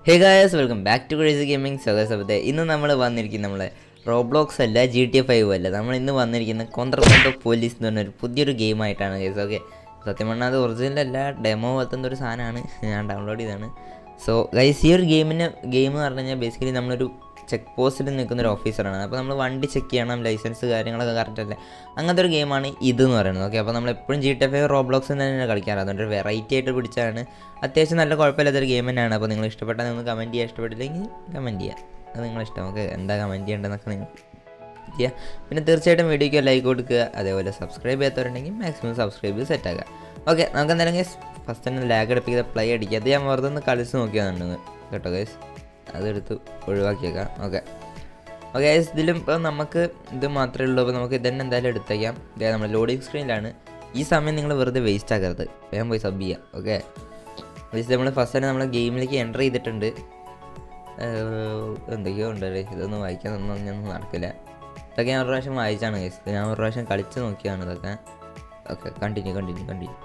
Hey guys welcome back to crazy gaming സഹസഭത്തെ ഇന്ന് നമ്മൾ വന്നിരിക്കുന്ന നമ്മളെ റോബ്ലോക്സ് അല്ല ജി ടി എഫ് ഫൈവ് അല്ല നമ്മൾ ഇന്ന് വന്നിരിക്കുന്ന കോന്ത്രകൊണ്ടോ പോലീസ് എന്ന് പറഞ്ഞൊരു പുതിയൊരു ഗെയിമായിട്ടാണ് ഗൈസ് ഓക്കെ സത്യം പറഞ്ഞാൽ അത് ഒറിജിനൽ അല്ല ഡെമോ പോലത്തെ ഒരു സാധനമാണ് ഞാൻ ഡൗൺലോഡ് ചെയ്തതാണ് സോ ഗൈസ് ഈ ഒരു ഗെയിമിന് ഗെയിം എന്ന് പറഞ്ഞു കഴിഞ്ഞാൽ ബേസിക്കലി നമ്മളൊരു ചെക്ക് പോസ്റ്റിൽ നിൽക്കുന്ന ഒരു ഓഫീസറാണ് അപ്പോൾ നമ്മൾ വണ്ടി ചെക്ക് ചെയ്യണം ലൈസൻസ് കാര്യങ്ങളൊക്കെ കറക്റ്റ് അല്ലേ അങ്ങനത്തെ ഒരു ഗെയിമാണ് ഇത് എന്ന് പറയുന്നത് ഓക്കെ അപ്പോൾ നമ്മൾ എപ്പോഴും ജി ടി എഫ് റോബ്ലോക്സ് തന്നെയാണ് കളിക്കാറ് അതുകൊണ്ട് ഒരു വെറൈറ്റി ആയിട്ട് പിടിച്ചാണ് അത്യാവശ്യം നല്ല കുഴപ്പമില്ലാത്തൊരു ഗെയിം തന്നെയാണ് അപ്പോൾ നിങ്ങൾ ഇഷ്ടപ്പെട്ടാൽ നിങ്ങൾ കമൻറ്റ് ചെയ്യുക ഇഷ്ടപ്പെട്ടില്ലെങ്കിൽ കമൻറ്റ് ചെയ്യുക അത് നിങ്ങളിഷ്ടം നമുക്ക് എന്താ കമൻറ്റ് ചെയ്യേണ്ടതെന്നൊക്കെ നിങ്ങൾ ചെയ്യുക പിന്നെ തീർച്ചയായിട്ടും വീഡിയോയ്ക്ക് ലൈക്ക് കൊടുക്കുക അതേപോലെ സബ്സ്ക്രൈബ് ചെയ്യാത്തവരുണ്ടെങ്കിൽ മാക്സിമം സബ്സ്ക്രൈബ് ചെയ്ത് സെറ്റ് ആക്കുക ഓക്കെ നമുക്ക് എന്തായാലും ഗൈസ് ഫസ്റ്റ് തന്നെ ലാഗ് അടുപ്പിക്കാതെ പ്ലേ അടിക്കുക അത് ഞാൻ വെറുതെ ഒന്ന് കളിച്ച് നോക്കിയതാണ് കേട്ടോ ഗൈസ് അതെടുത്ത് ഒഴിവാക്കിയേക്കാം ഓക്കെ ഓക്കെ ഗൈസ് ഇതിലും ഇപ്പോൾ നമുക്ക് ഇത് മാത്രമേ ഉള്ളൂ അപ്പോൾ നമുക്ക് ഇതന്നെ എന്തായാലും എടുത്തേക്കാം ഇതേ നമ്മൾ ലോഡിങ് സ്ക്രീനിലാണ് ഈ സമയം നിങ്ങൾ വെറുതെ വേസ്റ്റ് ആക്കരുത് വേഗം പോയി സബ് ചെയ്യാം ഓക്കെ ഗൈസ് നമ്മൾ ഫസ്റ്റ് തന്നെ നമ്മൾ ഗെയിമിലേക്ക് എൻ്റർ ചെയ്തിട്ടുണ്ട് ഏഹ് എന്തൊക്കെയോ ഉണ്ടല്ലേ ഇതൊന്നും വായിക്കാൻ ഒന്നും ഞാൻ നടക്കില്ല ഇതൊക്കെ ഞാൻ ഒരു പ്രാവശ്യം വായിച്ചാണ് ഗൈസ് ഞാൻ ഒരു പ്രാവശ്യം കളിച്ച് നോക്കിയാണ് ഇതൊക്കെ okay continue continue continue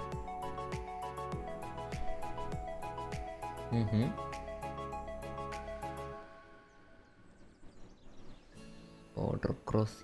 order cross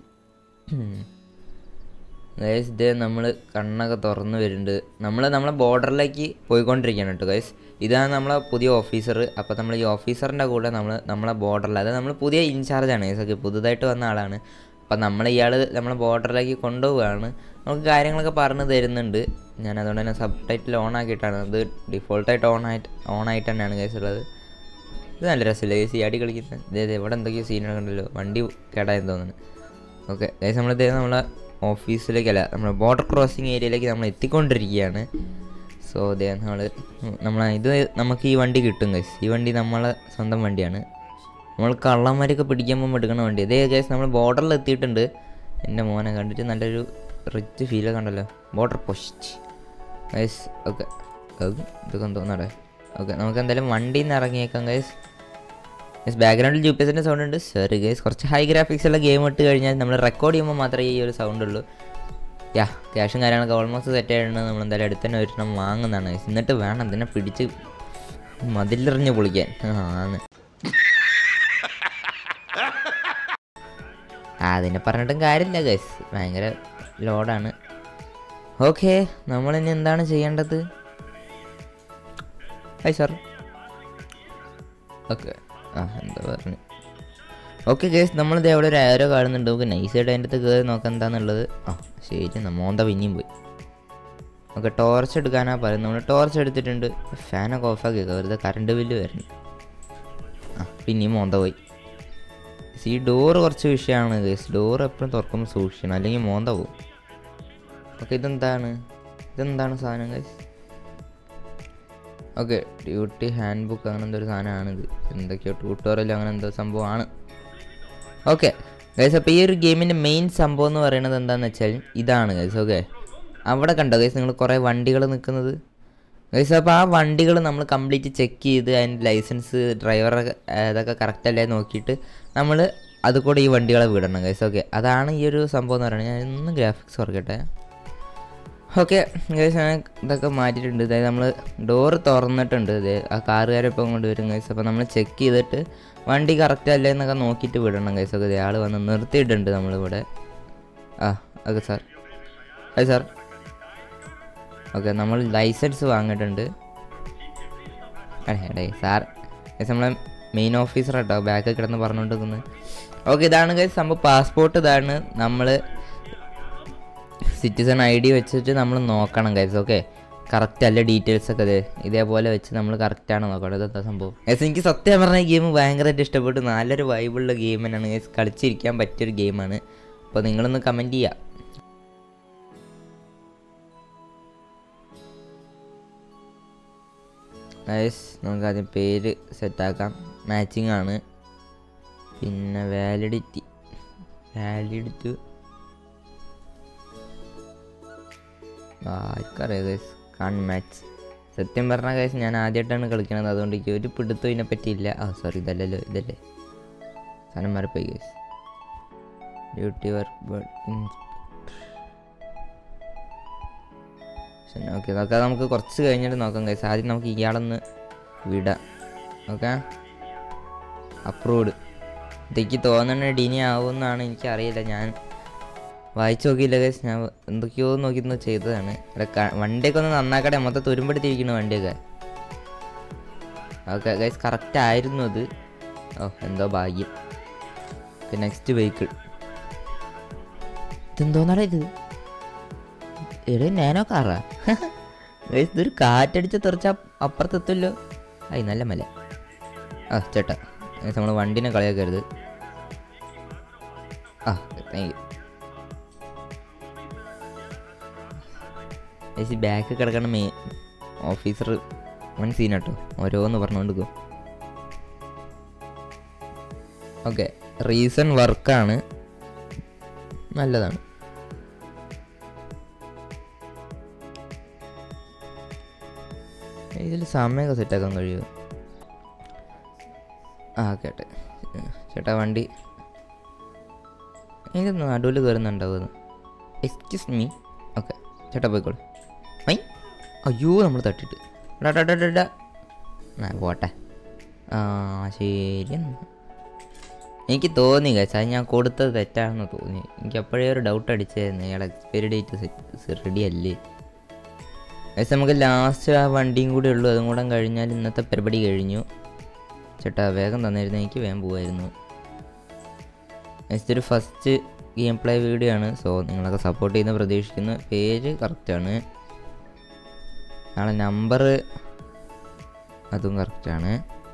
guys ഇതേ നമ്മൾ കണ്ണൊക്കെ തുറന്ന് വരുന്നുണ്ട് നമ്മൾ നമ്മളെ ബോർഡറിലേക്ക് പോയിക്കൊണ്ടിരിക്കുകയാണ് കേട്ടോ ഗൈസ് ഇതാണ് നമ്മളെ പുതിയ ഓഫീസർ അപ്പോൾ നമ്മൾ ഈ ഓഫീസറിൻ്റെ കൂടെ നമ്മൾ നമ്മളെ ബോർഡറിൽ അതായത് നമ്മൾ പുതിയ ഇൻചാർജാണ് ഗൈസ് ഓക്കെ പുതുതായിട്ട് വന്ന ആളാണ് അപ്പം നമ്മൾ ഇയാൾ നമ്മളെ ബോർഡറിലേക്ക് കൊണ്ടുപോവുകയാണ് നമുക്ക് കാര്യങ്ങളൊക്കെ പറഞ്ഞു തരുന്നുണ്ട് ഞാൻ അതുകൊണ്ട് തന്നെ സബ് ടൈറ്റിൽ ഓൺ ആക്കിയിട്ടാണ് അത് ഡിഫോൾട്ടായിട്ട് ഓൺ ആയിട്ട് ഓൺ ആയിട്ട് തന്നെയാണ് ഗൈസ് ഉള്ളത് ഇത് നല്ല രസമില്ല ഗൈസ് ഈ അടി കളിക്കുന്നത് ഇതേ ഇതേ ഇവിടെ എന്തൊക്കെയോ സീനുകൾ ഉണ്ടല്ലോ വണ്ടി കേടായെന്ന് തോന്നുന്നു ഓക്കെ ഗൈസ് നമ്മളിതേ നമ്മളെ ഓഫീസിലേക്കല്ല നമ്മുടെ ബോർഡർ ക്രോസിങ് ഏരിയയിലേക്ക് നമ്മൾ എത്തിക്കൊണ്ടിരിക്കുകയാണ് സോ അതെ നമ്മൾ നമ്മൾ ഇത് നമുക്ക് ഈ വണ്ടി കിട്ടും ഗൈസ് ഈ വണ്ടി നമ്മളെ സ്വന്തം വണ്ടിയാണ് നമ്മൾ കള്ളന്മാരൊക്കെ പിടിക്കുമ്പോൾ എടുക്കണ വണ്ടി ഇതേ ഗൈസ് നമ്മൾ ബോർഡറിൽ എത്തിയിട്ടുണ്ട് എൻ്റെ മോനെ കണ്ടിട്ട് നല്ലൊരു റിച്ച് ഫീലൊക്കെ കണ്ടല്ലോ ബോർഡർ പോസ്റ്റ് ഗൈസ് ഓക്കെ ഇതൊക്കെ തോന്നടേ ഓക്കെ നമുക്ക് എന്തായാലും വണ്ടിയിൽ നിന്ന് ഇറങ്ങിയേക്കാം ഗൈസ് ഗൈസ് ബാക്ക്ഗ്രൗണ്ടിൽ ജി പി എസിൻ്റെ സൗണ്ട് ഉണ്ട് സോറി ഗൈസ് കുറച്ച് ഹൈ ഗ്രാഫിക്സ് ഉള്ള ഗെയിം ഇട്ട് കഴിഞ്ഞാൽ നമ്മൾ റെക്കോർഡ് ചെയ്യുമ്പോൾ മാത്രമേ ഈ ഒരു സൗണ്ട് ഉള്ളൂ യാ ക്യാഷും കാര്യങ്ങളൊക്കെ ഓൾമോസ്റ്റ് സെറ്റ് ആയിട്ടുണ്ട് നമ്മൾ എന്തായാലും അടുത്ത് തന്നെ ഒരെണ്ണം വാങ്ങുന്നതാണ് ഗൈസ് എന്നിട്ട് വേണം ഇതിനെ പിടിച്ച് മതിലെറിഞ്ഞ് പൊളിക്കാൻ ആ ആണ് ആ അതിനെ പറഞ്ഞിട്ടും കാര്യമില്ല ഗൈസ് ഭയങ്കര ലോഡാണ് ഓക്കെ നമ്മളിനി എന്താണ് ചെയ്യേണ്ടത് ഹായ് സാർ ഓക്കെ ആ എന്താ പറഞ്ഞു ഓക്കെ കേസ് നമ്മളിത് എവിടെ ഒരു ആരോ കാണുന്നുണ്ട് നമുക്ക് നൈസായിട്ട് അതിൻ്റെ അടുത്ത് കയറി നോക്കാം എന്താണെന്നുള്ളത് ആ ശരി മോന്ത പിന്നെയും പോയി ഓക്കെ ടോർച്ച് എടുക്കാനാ പറയുന്നത് നമ്മൾ ടോർച്ച് എടുത്തിട്ടുണ്ട് ഫാനൊക്കെ ഓഫാക്കി വെറുതെ കറണ്ട് ബില്ല് വരുന്നു ആ പിന്നെയും മോന്ത പോയി ഈ ഡോറ് കുറച്ച് വിഷയമാണ് കേസ് ഡോർ എപ്പോഴും തുറക്കുമ്പോൾ സൂക്ഷിക്കണം അല്ലെങ്കിൽ മോന്ത പോകും ഓക്കെ ഇതെന്താണ് ഇതെന്താണ് സാധനം case okay duty hand book അങ്ങനെ എന്തോ ഒരു സാധനമാണിത് എന്തൊക്കെയോ ട്യൂട്ടോറിയൽ അങ്ങനെ എന്തോ സംഭവമാണ് ഓക്കെ ഗൈസ് അപ്പോൾ ഈ ഒരു ഗെയിമിൻ്റെ മെയിൻ സംഭവം എന്ന് പറയുന്നത് എന്താണെന്ന് വെച്ചാൽ ഇതാണ് ഗൈസ് ഓക്കെ അവിടെ കണ്ടോ ഗൈസ് നിങ്ങൾ കുറേ വണ്ടികൾ നിൽക്കുന്നത് ഗൈസ് അപ്പോൾ ആ വണ്ടികൾ നമ്മൾ കംപ്ലീറ്റ് ചെക്ക് ചെയ്ത് അതിൻ്റെ ലൈസൻസ് ഡ്രൈവറൊക്കെ അതൊക്കെ കറക്റ്റ് അല്ലേ നോക്കിയിട്ട് നമ്മൾ അത് കൂടെ ഈ വണ്ടികളെ വിടണം ഗൈസ് ഓക്കെ അതാണ് ഈ ഒരു സംഭവം എന്ന് പറയുന്നത് ഞാൻ ഇന്നും ഗ്രാഫിക്സ് കുറക്കട്ടെ ഓക്കെ ഗൈസ് ഞാൻ ഇതൊക്കെ മാറ്റിയിട്ടുണ്ട് അതായത് നമ്മൾ ഡോറ് തുറന്നിട്ടുണ്ട് ഇത് ആ കാറുകാരെ ഇപ്പം കൊണ്ട് വരും ഗൈസ് അപ്പോൾ നമ്മൾ ചെക്ക് ചെയ്തിട്ട് വണ്ടി കറക്റ്റ് അല്ലേ എന്നൊക്കെ നോക്കിയിട്ട് വിടണം ഗൈസ് ഒക്കെ ആൾ വന്ന് നിർത്തിയിട്ടുണ്ട് നമ്മളിവിടെ ആ okay sir hi sir okay നമ്മൾ ലൈസൻസ് വാങ്ങിയിട്ടുണ്ട് എടേ സാർ ഗൈസ് നമ്മളെ മെയിൻ ഓഫീസർ കേട്ടോ ബാക്കിൽ കിടന്ന് പറഞ്ഞുകൊണ്ടിരിക്കുന്നത് ഓക്കെ ഇതാണ് ഗൈസ് സംഭവം പാസ്പോർട്ട് ഇതാണ് നമ്മൾ സിറ്റിസൺ ഐ ഡി വെച്ചിട്ട് നമ്മൾ നോക്കണം ഗൈസ് ഓക്കെ കറക്റ്റ് അല്ല ഡീറ്റെയിൽസ് ഒക്കെ അതെ ഇതേപോലെ വെച്ച് നമ്മൾ കറക്റ്റാണ് നോക്കണം ഇതെന്താ സംഭവം ഗൈസ് എനിക്ക് സത്യം പറഞ്ഞ ഗെയിം ഭയങ്കരമായിട്ട് ഇഷ്ടപ്പെട്ടു നല്ലൊരു വൈബുള്ള ഗെയിം തന്നെയാണ് ഗൈസ് കളിച്ചിരിക്കാൻ പറ്റിയൊരു ഗെയിമാണ് അപ്പോൾ നിങ്ങളൊന്ന് കമൻറ്റ് ചെയ്യുക ഗൈസ് നമുക്ക് ആദ്യം പേര് സെറ്റാക്കാം മാച്ചിങ് ആണ് പിന്നെ വാലിഡിറ്റി വാലിഡിറ്റി ആർക്കറിയാം ഗൈസ് കാൺ മാച്ച് സത്യം പറഞ്ഞ ഗൈസ് ഞാൻ ആദ്യമായിട്ടാണ് കളിക്കണത് അതുകൊണ്ട് എനിക്ക് ഒരു പിടുത്തം ഇതിനെ പറ്റിയില്ല ആ സോറി ഇതല്ലല്ലോ ഇതല്ലേ സാധനം മാറിപ്പോയി ഗൈസ് ഡ്യൂട്ടി വർക്ക് ഓക്കെ നോക്കാം നമുക്ക് കുറച്ച് കഴിഞ്ഞിട്ട് നോക്കാം ഗൈസ് ആദ്യം നമുക്ക് ഇയാളൊന്ന് വിടാം ഓക്കെ അപ്രൂവ്ഡ് ഇതൊക്കെ തോന്നുന്ന ഡിനി ആവുമെന്നാണ് എനിക്കറിയില്ല ഞാൻ വായിച്ചു നോക്കിയില്ല ഗൈസ് ഞാൻ എന്തൊക്കെയോ നോക്കി ഒന്ന് ചെയ്തതാണ് അല്ല ക- വണ്ടിയൊക്കെ ഒന്ന് നന്നാക്കട്ടെ മൊത്തം തുരുമ്പെടുത്തിരിക്കുന്നു വണ്ടിയൊക്കെ ഓക്കെ ഗൈസ് കറക്റ്റ് ആയിരുന്നു അത് ഓ എന്തോ ഭാഗ്യം നെക്സ്റ്റ് വെഹിക്കിൾ ഇതെന്തോന്നാടാ ഇത് എടേ നാനോ കാറാ ഗൈസ് ഇതൊരു കാറ്റടിച്ച് തെറിച്ച അപ്പുറത്തെത്തുമല്ലോ ആയി നല്ല മല ആ ചേട്ടാ നമ്മൾ വണ്ടിനെ കളിയാക്കരുത് ആ താങ്ക് യു ചേച്ചി ബാക്ക് കിടക്കണ മേ ഓഫീസർ വൺ സീൻ കേട്ടോ ഓരോന്ന് പറഞ്ഞുകൊണ്ട് പോകും ഓക്കെ റീസൺ വർക്കാണ് നല്ലതാണ് ഇതിൽ സമയമൊക്കെ സെറ്റാക്കാൻ കഴിയുമോ ആ കേട്ടെ ചേട്ടാ വണ്ടി എനിക്ക് നടുവിൽ കയറുന്നുണ്ടാവുന്നത് എക്സ്ക്യൂസ് മീ ഓക്കെ ചേട്ടാ പോയിക്കോളൂ ഐ അയ്യോ നമ്മൾ തട്ടിട്ട് ഡാ ഡാ ഡാ ഡാ ഡാ ആ പോട്ടെ ആ ശരി എന്നാ. എനിക്ക് തോന്നി കഴിച്ചാൽ ഞാൻ കൊടുത്തത് തെറ്റാണെന്ന് തോന്നി എനിക്ക് അപ്പോഴേ ഒരു ഡൗട്ട് അടിച്ചായിരുന്നു ഇയാൾ എക്സ്പയറി ഡേറ്റ് റെഡി അല്ലേ പക്ഷേ നമുക്ക് ലാസ്റ്റ് ആ വണ്ടിയും കൂടി ഉള്ളൂ അതും കൂടെ കഴിഞ്ഞാൽ ഇന്നത്തെ പരിപാടി കഴിഞ്ഞു ചേട്ടാ വേഗം തന്നിരുന്നു എനിക്ക് വേഗം പോകുമായിരുന്നു നെക്സ്റ്റ് ഒരു ഫസ്റ്റ് ഗെയിം പ്ലേ വീഡിയോ ആണ് സോ നിങ്ങളൊക്കെ സപ്പോർട്ട് ചെയ്യുന്ന പ്രതീക്ഷിക്കുന്നു പേജ് കറക്റ്റാണ് നാളെ നമ്പർ അതും കറക്റ്റാണ്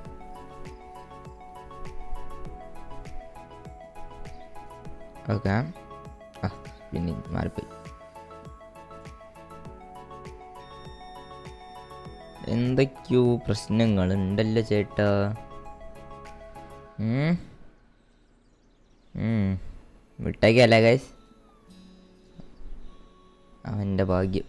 ഓക്കെ ആ പിന്നെ മാറിപ്പോയി എന്തൊക്കെയോ പ്രശ്നങ്ങൾ ഉണ്ടല്ലോ ചേട്ടാ ഉം. ഉം. വിട്ടേക്കല്ലേ ഗൈസ് അവൻ്റെ ഭാഗ്യം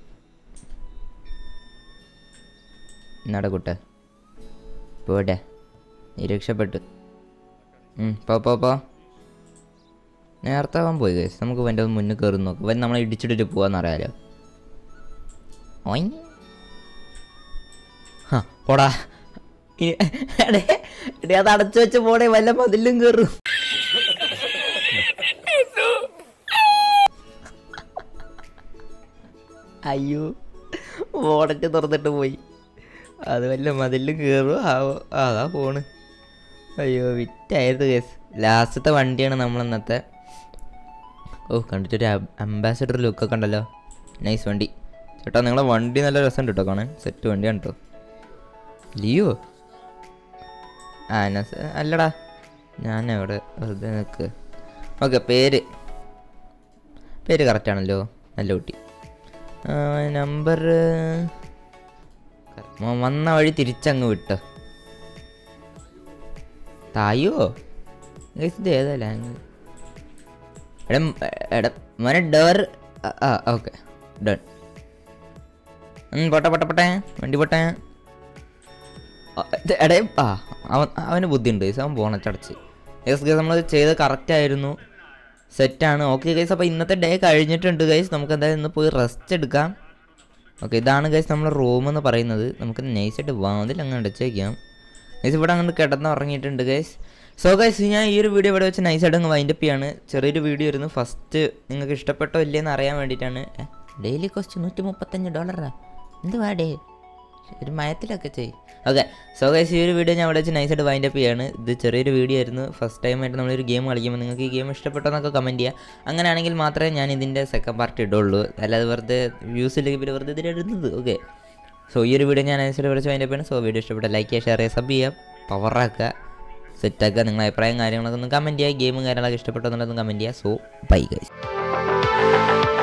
എന്നാടാ കുട്ട പോട്ടെ നീ രക്ഷപ്പെട്ടു ഉം, പോ പോ പോ നേരത്തെ അവൻ പോയി ഗൈസ് നമുക്ക് വൻ്റെ മുന്നിൽ കയറി നോക്കാം വൻ നമ്മളെ ഇടിച്ചിട്ടിട്ട് പോവാന്നറിയാലോ ഓയ് ഹാ പോടാ ഇ- എടേ, എടേ, അത് അടച്ചു വെച്ച പോടെ വല്ല മതിലും കയറും അയ്യോ ഓടറ്റ് തുറന്നിട്ട് പോയി അത് വല്ല മതിലും കയറും ആവോ അതാ പോണ് അയ്യോ വിറ്റായിരുന്നു കേസ് ലാസ്റ്റത്തെ വണ്ടിയാണ് നമ്മൾ ഇന്നത്തെ ഓ കണ്ടിട്ടൊരു അംബാസഡർ ലുക്കൊക്കെ ഉണ്ടല്ലോ നൈസ് വണ്ടി ചേട്ടാ നിങ്ങളെ വണ്ടി നല്ല രസമുണ്ട് കേട്ടോ കാണാൻ സെറ്റ് വണ്ടിയാണ് കേട്ടോ ലിയോ ആ നസ് അല്ലടാ ഞാൻ എവിടെ വെറുതെ നിൽക്ക് ഓക്കെ പേര് പേര് കറക്റ്റാണല്ലോ നല്ല കുട്ടി നമ്പർ വന്ന വഴി തിരിച്ചങ്ങ് വിട്ടോ തായോ ഗൈസ് ഇത് ഏതാ ലാംഗ്വേജ് എടാ മ- എടാ മോനെ ഡോർ ആ ഓക്കെ ഡൺ പോട്ടെ പോട്ടെ പോട്ടെ വണ്ടി പോട്ടെ ആ, ഇത് എടേ ആ അവൻ അവന് ബുദ്ധിയുണ്ട് ഗൈസ് അവൻ ബോണറ്റടച്ച് യെസ് ഗൈസ് നമ്മൾ ചെയ്ത് കറക്റ്റ് ആയിരുന്നു സെറ്റാണ് ഓക്കെ ഗൈസ് അപ്പോൾ ഇന്നത്തെ ഡേ കഴിഞ്ഞിട്ടുണ്ട് ഗൈസ് നമുക്ക് എന്തായാലും ഇന്ന് പോയി റെസ്റ്റ് എടുക്കാം ഓക്കെ ഇതാണ് ഗൈസ് നമ്മുടെ റൂം എന്ന് പറയുന്നത് നമുക്ക് നൈസായിട്ട് വാതിൽ അങ്ങ് അടച്ചേക്കാം ഗൈസ് ഇവിടെ അങ്ങോട്ട് കിടന്ന് ഉറങ്ങിയിട്ടുണ്ട് ഗൈസ് സോ ഗൈസ് ഞാൻ ഈ ഒരു വീഡിയോ ഇവിടെ വെച്ച് നൈസായിട്ട് അങ്ങ് വൈൻഡപ്പ് ചെയ്യാണ് ചെറിയൊരു വീഡിയോ ആയിരുന്നു ഫസ്റ്റ് നിങ്ങൾക്ക് ഇഷ്ടപ്പെട്ടോ ഇല്ലേന്ന് അറിയാൻ വേണ്ടിയിട്ടാണ് ഡെയിലി കോസ്റ്റ് നൂറ്റി മുപ്പത്തഞ്ച് ഡോളറാ എന്തുവാ ഡേ ഒരു മയത്തിലൊക്കെ ചെയ് ഓക്കെ സോ ഗൈസ് ഈ ഒരു വീഡിയോ ഞാൻ ഇവിടെ വെച്ച് നൈസായിട്ട് വൈൻഡ് അപ്പ് ചെയ്യാണ് ഇത് ചെറിയൊരു വീഡിയോ ആയിരുന്നു ഫസ്റ്റ് ടൈം ആയിട്ട് നമ്മളൊരു ഗെയിം കളിക്കുമ്പോൾ നിങ്ങൾക്ക് ഈ ഗെയിം ഇഷ്ടപ്പെട്ടോ എന്നൊക്കെ കമൻറ്റ് ചെയ്യുക അങ്ങനെയാണെങ്കിൽ മാത്രമേ ഞാൻ ഇതിൻ്റെ സെക്കൻഡ് പാർട്ട് ഇടുള്ളൂ അല്ലാതെ വെറുതെ വ്യൂസ് ഇല്ലെങ്കിൽ പിന്നെ വെറുതെ ഇതിലിടുന്നത് ഓക്കെ സോ ഈ ഒരു വീഡിയോ ഞാൻ നൈസായിട്ട് വിളിച്ച് വൈൻഡ് അപ്പ് ചെയ്യണം സോ വീഡിയോ ഇഷ്ടപ്പെട്ട ലൈക്ക് ചെയ്യുക ഷെയർ ചെയ്യുക സബ് ചെയ്യുക പവറാക്കുക സെറ്റാക്കുക നിങ്ങളുടെ അഭിപ്രായം കാര്യങ്ങളൊക്കെ ഒന്ന് കമൻറ്റ് ചെയ്യുക ഗെയിമും കാര്യങ്ങളൊക്കെ ഇഷ്ടപ്പെട്ടോ എന്നുള്ളതൊന്ന് കമൻറ്റ് ചെയ്യുക സോ ബൈ ഗൈസ്